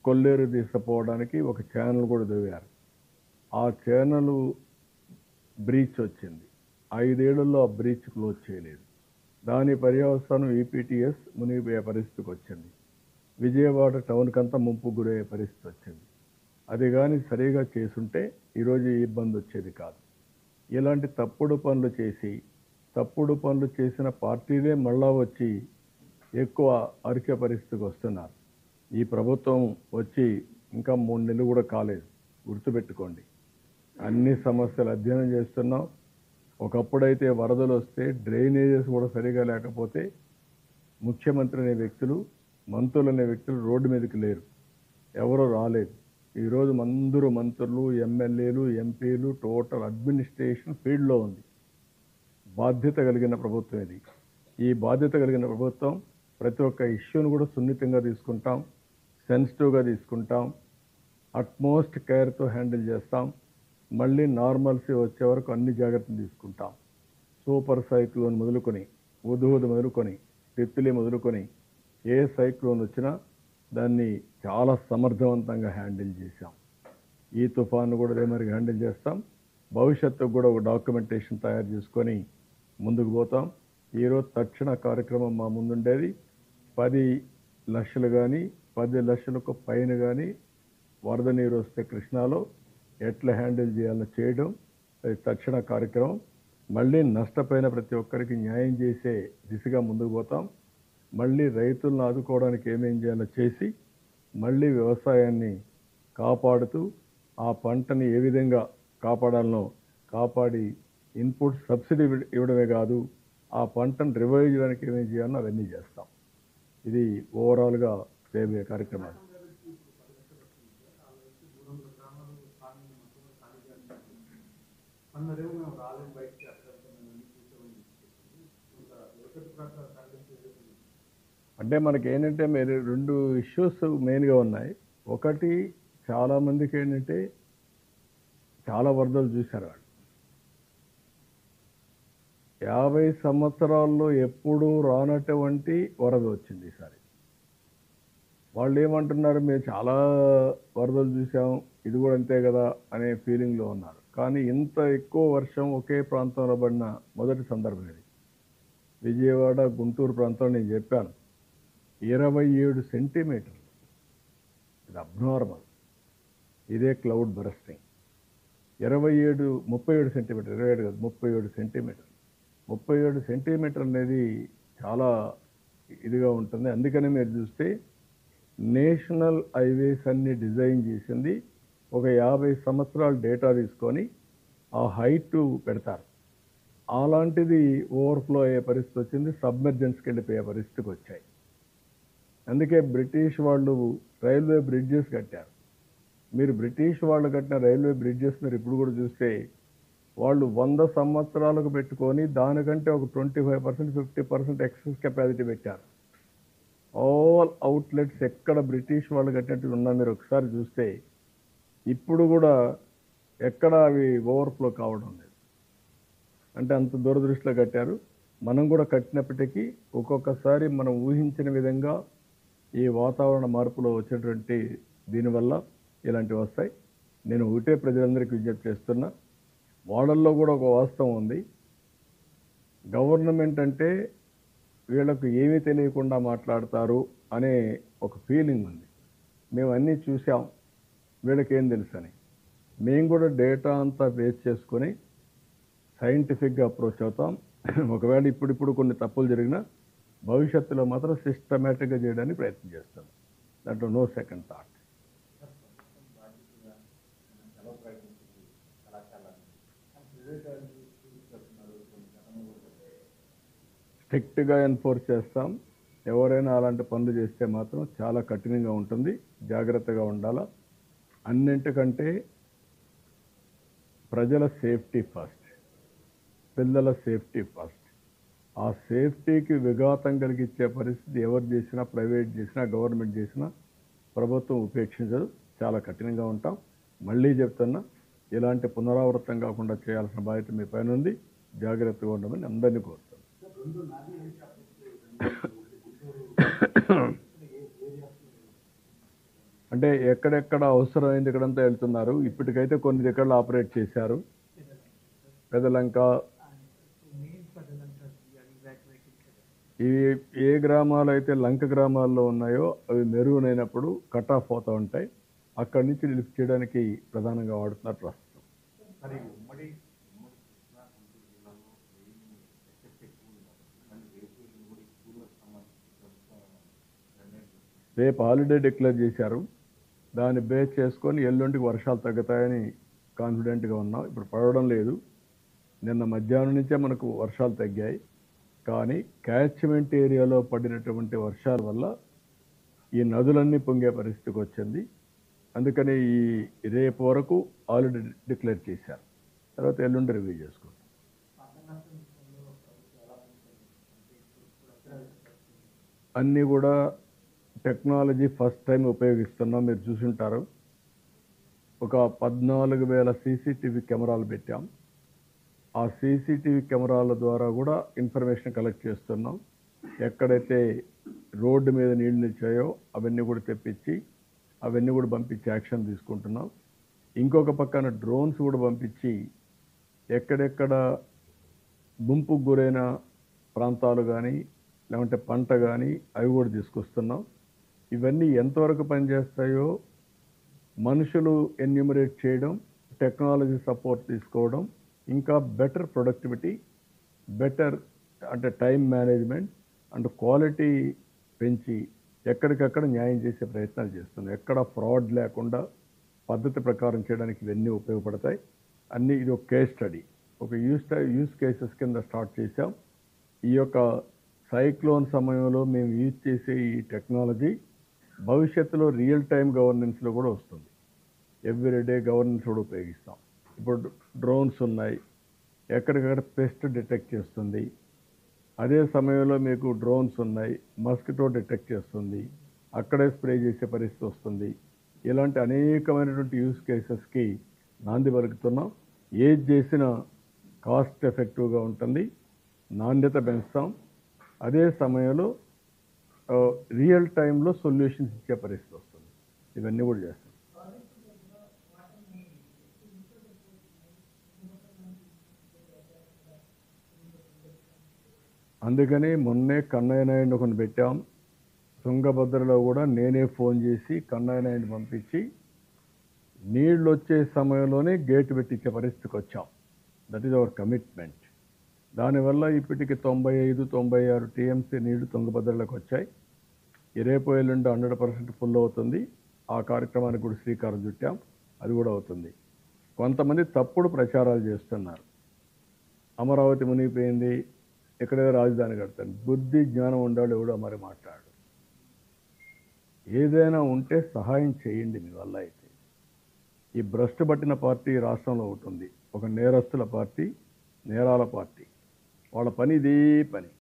కొల్లేరు తీసుకుపోవడానికి ఒక ఛానల్ కూడా దిగారు ఆ ఛానల్ బ్రీచ్ వచ్చింది ఐదేళ్లలో ఆ బ్రీచ్ క్లోజ్ చేయలేదు దాని పర్యవసానం ఈపీటీఎస్ మునిగిపోయే పరిస్థితికి వచ్చింది విజయవాడ టౌన్కి అంతా ముంపు గురయ్యే పరిస్థితి వచ్చింది అది కానీ సరిగా చేసుంటే ఈరోజు ఈ ఇబ్బంది వచ్చేది కాదు ఇలాంటి తప్పుడు పనులు చేసి తప్పుడు పనులు చేసిన పార్టీలే మళ్ళా వచ్చి ఎక్కువ అరికే పరిస్థితికి వస్తున్నారు ఈ ప్రభుత్వం వచ్చి ఇంకా మూడు నెలలు కూడా కాలేదు గుర్తుపెట్టుకోండి అన్ని సమస్యలు అధ్యయనం చేస్తున్నాం ఒకప్పుడైతే వరదలు వస్తే డ్రైనేజెస్ కూడా సరిగా లేకపోతే ముఖ్యమంత్రి అనే వ్యక్తులు మంత్రులు అనే వ్యక్తులు రోడ్డు మీదకి లేరు ఎవరు రాలేదు ఈరోజు అందరూ మంత్రులు ఎమ్మెల్యేలు ఎంపీలు టోటల్ అడ్మినిస్ట్రేషన్ ఫీల్డ్లో ఉంది బాధ్యత కలిగిన ప్రభుత్వం ఇది ఈ బాధ్యత కలిగిన ప్రభుత్వం ప్రతి ఒక్క ఇష్యూను కూడా సున్నితంగా తీసుకుంటాం సెన్సిటివ్గా తీసుకుంటాం అట్మోస్ట్ కేర్తో హ్యాండిల్ చేస్తాం మళ్ళీ నార్మల్సీ వచ్చే వరకు అన్ని జాగ్రత్తలు తీసుకుంటాం సూపర్ సైక్లోన్ మొదలుకొని ఉదుహుదు మొదలుకొని తిత్లీ మొదలుకొని ఏ సైక్లోన్ వచ్చినా దాన్ని చాలా సమర్థవంతంగా హ్యాండిల్ చేశాం ఈ తుఫాను కూడా అదే మరి హ్యాండిల్ చేస్తాం భవిష్యత్తుకు కూడా ఒక డాక్యుమెంటేషన్ తయారు చేసుకొని ముందుకు పోతాం ఈరోజు తక్షణ కార్యక్రమం మా ముందుండేది పది లక్షలు కానీ పది లక్షలకు పైన కానీ వరద నీరు వస్తే కృష్ణాలో ఎట్లా హ్యాండిల్ చేయాలో చేయడం అది తక్షణ కార్యక్రమం మళ్ళీ నష్టపోయిన ప్రతి ఒక్కరికి న్యాయం చేసే దిశగా ముందుకు పోతాం మళ్ళీ రైతులను ఆదుకోవడానికి ఏమేం చేయాలో చేసి మళ్ళీ వ్యవసాయాన్ని కాపాడుతూ ఆ పంటని ఏ విధంగా కాపాడాలనో కాపాడి ఇన్పుట్ సబ్సిడీ ఇవ్వ- ఇవ్వడమే కాదు ఆ పంటను రివైవ్ చేయడానికి ఏమేం చేయాలో అవన్నీ చేస్తాం ఇది ఓవరాల్గా చేయబోయే కార్యక్రమాలు అన్నదేమో మేము రాలేదు బయటికి అక్కడ మేము కూర్చోమని చెప్పేసి ఇంకా లోకల్ ప్రకారం టార్గెట్ చేసేది అంటే మనకి ఏంటంటే మీరు రెండు ఇష్యూస్ మెయిన్గా ఉన్నాయి ఒకటి చాలామందికి ఏంటంటే చాలా వరదలు చూశారు వాళ్ళు యాభై సంవత్సరాల్లో ఎప్పుడూ రానటువంటి వరద వచ్చింది ఈసారి వాళ్ళు ఏమంటున్నారు మేము చాలా వరదలు చూసాం ఇది కూడా అంతే కదా అనే ఫీలింగ్లో ఉన్నారు కానీ ఇంత ఎక్కువ వర్షం ఒకే ప్రాంతంలో పడిన మొదటి సందర్భం ఇది విజయవాడ గుంటూరు ప్రాంతంలో నేను చెప్పాను ఇరవై ఏడు సెంటీమీటర్లు ఇది అబ్నార్మల్ ఇదే క్లౌడ్ బరస్టింగ్ ఇరవై ఏడు ముప్పై ఏడు సెంటీమీటర్ ఇరవై ఏడు కాదు ముప్పై ఏడు సెంటీమీటర్ ముప్పై ఏడు సెంటీమీటర్ అనేది చాలా ఇదిగా ఉంటుంది అందుకని మీరు చూస్తే నేషనల్ హైవేస్ అన్ని డిజైన్ చేసింది ఒక యాభై సంవత్సరాల డేటా తీసుకొని ఆ హైట్ పెడతారు అలాంటిది ఓవర్ఫ్లో అయ్యే పరిస్థితి వచ్చింది సబ్మెర్జెన్స్కి వెళ్ళిపోయే పరిస్థితికి వచ్చాయి అందుకే బ్రిటిష్ వాళ్ళు రైల్వే బ్రిడ్జెస్ కట్టారు మీరు బ్రిటిష్ వాళ్ళు కట్టిన రైల్వే బ్రిడ్జెస్ మీరు ఇప్పుడు కూడా చూస్తే వాళ్ళు వంద సంవత్సరాలకు పెట్టుకొని దానికంటే ఒక twenty five percent fifty percent excess capacity పెట్టారు ఆల్ అవుట్లెట్స్ ఎక్కడ బ్రిటిష్ వాళ్ళు కట్టినట్టు ఉన్నా మీరు ఒకసారి చూస్తే ఇప్పుడు కూడా ఎక్కడ అవి ఓవర్ఫ్లో కావడం లేదు అంటే అంత దూరదృష్టిలో కట్టారు మనం కూడా కట్టినప్పటికీ ఒక్కొక్కసారి మనం ఊహించిన విధంగా ఈ వాతావరణ మార్పులో వచ్చేటువంటి దీనివల్ల ఇలాంటివి వస్తాయి నేను ఒకటే ప్రజలందరికీ విజ్ఞప్తి చేస్తున్నా వాళ్ళల్లో కూడా ఒక వాస్తవం ఉంది గవర్నమెంట్ అంటే వీళ్ళకు ఏమీ తెలియకుండా మాట్లాడతారు అనే ఒక ఫీలింగ్ ఉంది మేము అన్నీ చూసాం వీళ్ళకేం తెలుసని మేము కూడా డేటా అంతా బేస్ చేసుకొని సైంటిఫిక్గా అప్రోచ్ అవుతాం ఒకవేళ ఇప్పుడిప్పుడు కొన్ని తప్పులు జరిగినా భవిష్యత్తులో మాత్రం సిస్టమేటిక్గా చేయడానికి ప్రయత్నం చేస్తాం దాంట్లో నో సెకండ్ థాట్ స్ట్రిక్ట్గా ఎన్ఫోర్స్ చేస్తాం ఎవరైనా అలాంటి పనులు చేస్తే మాత్రం చాలా కఠినంగా ఉంటుంది జాగ్రత్తగా ఉండాలా అన్నింటికంటే ప్రజల సేఫ్టీ ఫస్ట్ పిల్లల సేఫ్టీ ఫస్ట్ ఆ సేఫ్టీకి విఘాతం కలిగించే పరిస్థితి ఎవరు చేసినా ప్రైవేట్ చేసినా గవర్నమెంట్ చేసినా ప్రభుత్వం ఉపేక్షించదు చాలా కఠినంగా ఉంటాం మళ్ళీ చెప్తున్నా ఇలాంటి పునరావృతం కాకుండా చేయాల్సిన బాధ్యత మీ పైన ఉంది జాగ్రత్తగా ఉండమని అందరినీ కోరుతాను రెండు నాది అంటే ఎక్కడెక్కడ అవసరమైంది ఇక్కడంతా వెళ్తున్నారు ఇప్పటికైతే కొన్ని దగ్గరలో ఆపరేట్ చేశారు పెదలంక మెయిన్ పదలంతా evacuated కదా. ఇవి ఏ గ్రామాలు అయితే లంక గ్రామాల్లో ఉన్నాయో అవి మెరుగునైనప్పుడు కట్ ఆఫ్ అవుతూ ఉంటాయి అక్కడి నుంచి లిఫ్ట్ చేయడానికి ప్రధానంగా వాడుతున్నారు ప్రస్తుతం మరి ఉమ్మడి ఉమ్మడి కృష్ణా గుంటూరు జిల్లాలో వెయ్యి ఎఫెక్ట్ ఎక్కువ ఉంది కానీ రేపు ఎల్లుండి కూడా ఈ స్కూళ్ళకు సంబంధించి ప్రభుత్వం నిర్ణయం తీసుకుంది. రేపు హాలిడే డిక్లేర్ చేశారు దాన్ని బేస్ చేసుకొని ఎల్లుండికి వర్షాలు తగ్గుతాయని కాన్ఫిడెంట్గా ఉన్నాం ఇప్పుడు పడడం లేదు నిన్న మధ్యాహ్నం నుంచే మనకు వర్షాలు తగ్గాయి కానీ క్యాచ్మెంట్ ఏరియాలో పడినటువంటి వర్షాల వల్ల ఈ నదులన్నీ పొంగే పరిస్థితికి వచ్చింది అందుకని ఈ రేపు వరకు హాలిడే డిక్లేర్ చేశారు తర్వాత ఎల్లుండి రివ్యూ చేసుకుంటాం పంట నష్టం విషయంలో ప్రభుత్వం ఎలా ముందుకెళ్ళింది? అంటే ఇప్పుడు ఇప్పుడు అగ్రవేత పరిస్థితి. అన్నీ కూడా టెక్నాలజీ ఫస్ట్ టైం ఉపయోగిస్తున్నాం మీరు చూసుంటారు ఒక పద్నాలుగు వేల సీసీటీవీ కెమెరాలు పెట్టాం ఆ సీసీటీవీ కెమెరాల ద్వారా కూడా ఇన్ఫర్మేషన్ కలెక్ట్ చేస్తున్నాం ఎక్కడైతే రోడ్డు మీద నీళ్లు నిలిచాయో అవన్నీ కూడా తెప్పించి అవన్నీ కూడా పంపించి యాక్షన్ తీసుకుంటున్నాం ఇంకొక పక్కన డ్రోన్స్ కూడా పంపించి ఎక్కడెక్కడ ముంపుకు గురైన ప్రాంతాలు కానీ లేకుంటే పంట కానీ అవి కూడా తీసుకొస్తున్నాం ఇవన్నీ ఎంతవరకు పనిచేస్తాయో మనుషులు ఎన్యూమరేట్ చేయడం టెక్నాలజీ సపోర్ట్ తీసుకోవడం ఇంకా బెటర్ ప్రొడక్టివిటీ బెటర్ అంటే టైం మేనేజ్మెంట్ అండ్ క్వాలిటీ పెంచి ఎక్కడికక్కడ న్యాయం చేసే ప్రయత్నాలు చేస్తున్నాం ఎక్కడ ఫ్రాడ్ లేకుండా పద్ధతి ప్రకారం చేయడానికి ఇవన్నీ ఉపయోగపడతాయి అన్నీ ఇది ఒక కేస్ స్టడీ ఒక యూస్ యూస్ కేసెస్ కింద స్టార్ట్ చేసాం ఈ యొక్క సైక్లోన్ సమయంలో మేము యూజ్ చేసే ఈ టెక్నాలజీ భవిష్యత్తులో రియల్ టైం గవర్నెన్స్లో కూడా వస్తుంది ఎవ్రీడే గవర్నెన్స్ కూడా ఉపయోగిస్తాం ఇప్పుడు డ్రోన్స్ ఉన్నాయి ఎక్కడికక్కడ పెస్ట్ డిటెక్ట్ చేస్తుంది అదే సమయంలో మీకు డ్రోన్స్ ఉన్నాయి మస్కిటో డిటెక్ట్ చేస్తుంది అక్కడే స్ప్రే చేసే పరిస్థితి వస్తుంది ఇలాంటి అనేకమైనటువంటి యూస్ కేసెస్కి నాంది పలుకుతున్నాం ఏది చేసినా కాస్ట్ ఎఫెక్టివ్గా ఉంటుంది నాణ్యత పెంచుతాం అదే సమయంలో రియల్ టైంలో సొల్యూషన్స్ ఇచ్చే పరిస్థితి వస్తుంది ఇవన్నీ కూడా చేస్తాం అందుకని మొన్నే కన్నయ్య నాయుడు ఒకటి పెట్టాం తుంగభద్రలో కూడా నేనే ఫోన్ చేసి కన్నయ్య నాయుడు పంపించి నీళ్ళు వచ్చే సమయంలోనే గేట్ పెట్టించే పరిస్థితికి వచ్చాం దట్ ఈజ్ అవర్ కమిట్మెంట్ దానివల్ల ఇప్పటికి తొంభై ఐదు తొంభై ఆరు టీఎంసీ నీళ్లు తుంగభద్రలోకి వచ్చాయి ఈ రేపు ఎల్లుండి హండ్రెడ్ పర్సెంట్ ఫుల్ అవుతుంది ఆ కార్యక్రమానికి కూడా శ్రీకారం చుట్టాం అది కూడా అవుతుంది కొంతమంది తప్పుడు ప్రచారాలు చేస్తున్నారు అమరావతి మునిగిపోయింది ఎక్కడేదో రాజధాని కడతాను బుద్ధి జ్ఞానం ఉండాలి ఎవడో మరి మాట్లాడు ఏదైనా ఉంటే సహాయం చేయండి మీ వల్ల అయితే ఈ భ్రష్టు పట్టిన పార్టీ రాష్ట్రంలో ఒకటి ఉంది ఒక నేరస్తుల పార్టీ నేరాల పార్టీ వాళ్ళ పని ఇదే పని